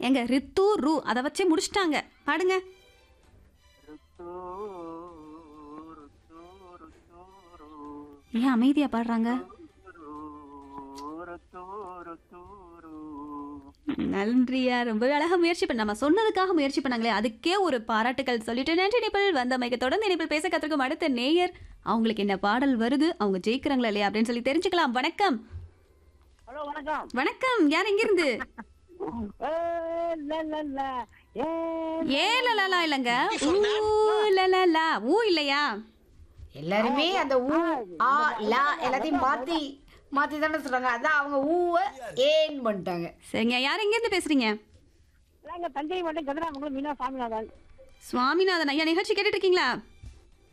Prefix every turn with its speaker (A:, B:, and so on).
A: எங்க ரித்து ரு அதை வச்சே முடிச்சிட்டாங்க பாடுங்க ஏன் அமைதியா பாடுறாங்க நன்றியா ரொம்ப அழகா முயற்சி பண்ண நம்ம சொன்னதுக்காக முயற்சி பண்ணாங்களே அதுக்கே ஒரு பாராட்டுகள் சொல்லிட்டு நன்றி நிபிள் வந்த மைக்க தொடர்ந்து நிபிள் பேச கத்திருக்கும் அடுத்த நேயர் அவங்களுக்கு என்ன பாடல் வருது அவங்க ஜெயிக்கிறாங்களா இல்லையா அப்படின்னு சொல்லி தெரிஞ்சுக்கலாம் வணக்கம்
B: ஹலோ வணக்கம்
A: வணக்கம் யார் எங்கிருந்து
B: ஏ, ல, ல, ல. ஏ,
A: ஏ லலலா இல்லைங்க ஊ லலலா ஊ இல்லையா
C: எல்லாருமே அந்த ஊ ஆ லா எல்லாத்தையும் மாத்தி மாத்தி தானே சொல்றாங்க அதான் அவங்க ஊவ ஏன் பண்ணிட்டாங்க
A: சரிங்க யார் எங்கேருந்து பேசுறீங்க
B: நாங்க தஞ்சை மட்டும் கதிராமங்கலம் மீனா சாமிநாதன்
A: சுவாமிநாதன் ஐயா நிகழ்ச்சி கேட்டுட்டு இருக்கீங்களா